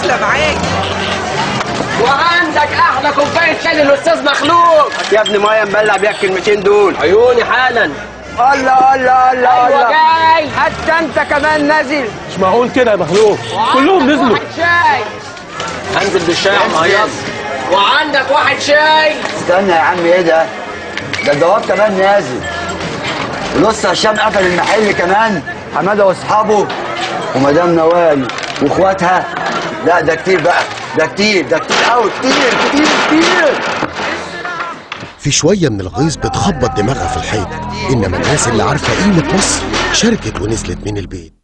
يلا معاك وعندك احلى كوبايه شاي للاستاذ مخلوق يا ابني ميه مبلع بيها الكلمتين دول عيوني حالا الله الله الله ايوه الله جاي حتى انت كمان نازل مش معقول كده يا مخلوق كلهم نزلوا واحد شاي هنزل بالشاي يا عم هيص وعندك واحد شاي استنى يا عم ايه ده؟ ده الجواب كمان نازل ونص هشام قفل المحل كمان حماده واصحابه ومدام نوال واخواتها لا ده كتير بقى ده كتير ده كتير قوي كتير كتير كتير في شوية من الغيظ بتخبط دماغها في الحيط إنما الناس اللي عارفة قيمة مصر شاركت ونزلت من البيت